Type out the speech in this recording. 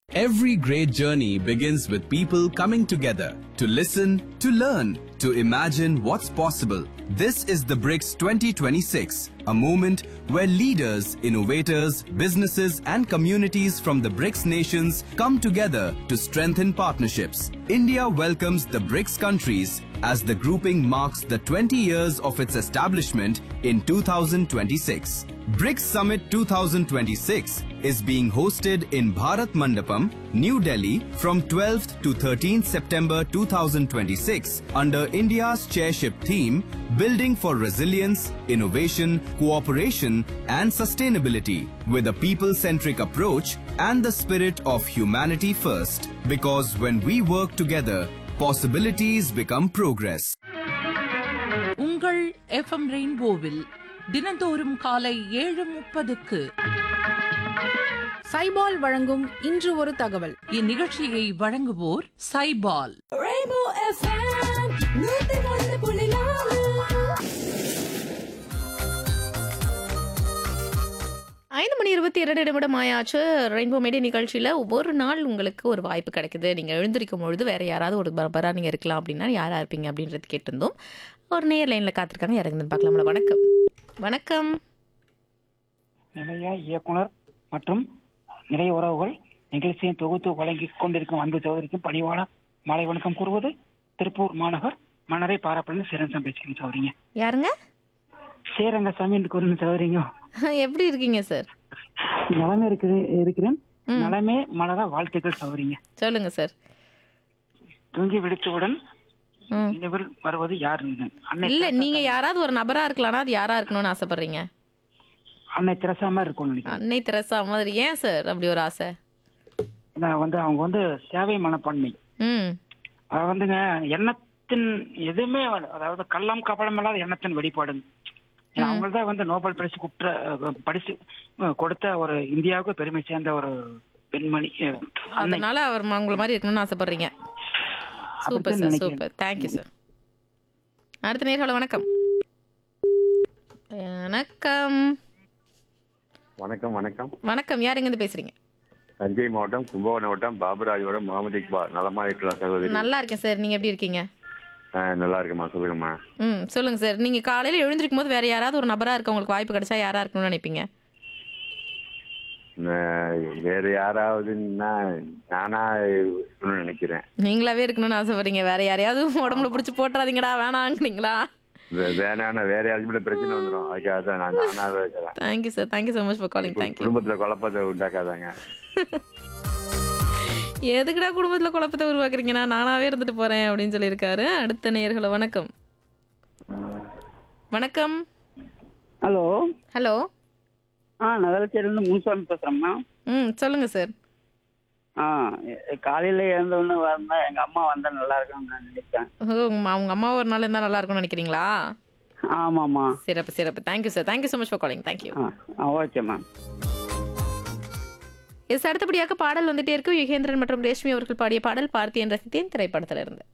Every great journey begins with people coming together to listen, to learn, to imagine what's possible. This is the BRICS 2026, a moment where leaders, innovators, businesses, and communities from the BRICS nations come together to strengthen partnerships. India welcomes the BRICS countries as the grouping marks the 20 years of its establishment in 2026. BRICS Summit 2026 is being hosted in Bharat Mandapam, New Delhi from 12th to 13th September 2026 under India's chairship theme Building for Resilience, Innovation, Cooperation and Sustainability with a people-centric approach and the spirit of humanity first. Because when we work together, possibilities become progress. உங்கள் FM ரெயின்போவில் தினந்தோறும் காலை ஏழு முப்பதுக்கு சைபால் வழங்கும் இன்று ஒரு தகவல் இந்நிகழ்ச்சியை வழங்குவோர் சைபால் Rainbow FM, நூத்தி ஒன்று புள்ளி நாலு. ஐந்து மணி இருபத்தி இரண்டு நிமிடம் ஆயாச்சு ரெயின்போ மேடே நிகழ்ச்சியில் ஒவ்வொரு நாள் உங்களுக்கு ஒரு வாய்ப்பு கிடைக்குது நீங்கள் எழுந்திருக்கும் பொழுது வேற யாராவது ஒரு பரபராக நீங்கள் இருக்கலாம் அப்படின்னா யாரா இருப்பீங்க அப்படின்றது கேட்டிருந்தோம் ஒரு நேர் லைனில் காத்திருக்காங்க இறங்குதுன்னு பார்க்கலாம்ல வணக்கம் வணக்கம் நிலைய இயக்குனர் மற்றும் நிறைய உறவுகள் நிகழ்ச்சியை தொகுத்து வழங்கிக் கொண்டிருக்கும் அன்பு சகோதரிக்கும் பணிவான மாலை வணக்கம் கூறுவது திருப்பூர் மாநகர் மன்னரை பாரப்பள்ளி சேரங்கம் பேசுகிறேன் சௌரிங்க யாருங்க சேரங்கசாமி என்று கூறுங்க சௌரிங்க எப்படி இருக்கீங்க சார் நலமே இருக்கிறேன் இருக்கிறேன் நலமே மலர வாழ்த்துக்கள் சௌரிங்க சொல்லுங்க சார் தூங்கி விடுத்தவுடன் ம் நினைவில் வருவது யார் அன்னை இல்லை நீங்கள் யாராவது ஒரு நபராக இருக்கலாம்னா அது யாராக இருக்கணும்னு ஆசைப்படுறீங்க அன்னை திரசாம இருக்கும்னு நினைக்கிறேன் அன்னை தெரசா மாதிரி ஏன் சார் அப்படி ஒரு ஆசை நான் வந்து அவங்க வந்து சேவை மனப்பான்மை ம் அது வந்துங்க எண்ணத்தின் எதுவுமே வந்து- அதாவது கள்ளம் கபடம் இல்லாத எண்ணத்தின் வெளிப்பாடுங்க அவங்க தான் வந்து நோபல் பரிசு குற்ற அஹ், பரிசு அஹ், கொடுத்த ஒரு இந்தியாவுக்கு பெருமை சேர்ந்த ஒரு பெண்மணி அஹ், அன்னை அதனால அவர் ம- உங்களை மாதிரி இருக்கணும்னு ஆசைப்படுறீங்க சூப்பர் அப்படித்தான் சார் நினைக்கிறேன். சூப்பர் தேங்க்யூ சார் அடுத்த நேர்கால வணக்கம் வணக்கம் வணக்கம் வணக்கம் வணக்கம் யார் எங்கேருந்து பேசுறீங்க தஞ்சை மாவட்டம் கும்பகோணம் மாவட்டம் பாபுராஜோட முகமது இக்பால் நலமா இருக்கலாம் சகோதரி நல்லா இருக்கேன் சார் நீங்க எப்படி இருக்கீங்க ஆ, நல்லா இருக்குமா சொல்லுங்கம்மா ம் சொல்லுங்க சார் நீங்க காலையில எழுந்திருக்கும் போது வேற யாராவது ஒரு நபரா இருக்க உங்களுக்கு வாய்ப்பு கிடைச்சா யாரா இருக்கணும்னு நினைப்பீங்க நான் வேற யாராவதுன்னா நானா இருக்கணும்னு நினைக்கிறேன் நீங்களாவே இருக்கணும்னு ஆசைப்படுறீங்க வேற யாரையாவது உடம்புல பிடிச்சி போட்டுறாதீங்கடா வேணாங்கிறீங்களா வே- வேணான்னா வேற யாருக்குமே பிரச்சனை வந்துடும் அதுக்காக தான் நான் நானாவே இருக்கிறேன் thank you sir thank you so much for calling thank you குடும்பத்துல குழப்பத்தை உண்டாக்காதாங்க எதுக்குடா குடும்பத்துல குழப்பத்தை உருவாக்குறீங்க நான் நானாவே இருந்துட்டு போறேன் அப்படின்னு சொல்லியிருக்காரு அடுத்த நேயர்களை வணக்கம் வணக்கம் ஹலோ ஹலோ ஆ நகரத்திலிருந்து முன்சாமி பேசுறேம்மா ம் சொல்லுங்க சார் ஆ காலையில எழுந்த உடனே வந்தா எங்க அம்மா வந்தா நல்லா இருக்கும்னு நான் நினைச்சேன் ஓ உங்க அவங்க அம்மா ஒரு நாள் இருந்தால் நல்லா இருக்கும்னு நினைக்கிறீங்களா ஆமாம்மா சிறப்பு சிறப்பு thank you sir thank you so much for calling thank you ஆ ஓகேம்மா எஸ் அடுத்தபடியாக பாடல் வந்துட்டே இருக்கு யுகேந்திரன் மற்றும் ரேஷ்மி அவர்கள் பாடிய பாடல் பார்த்தியன் ரசித்தேன் திரைப்படத்துல இருந்து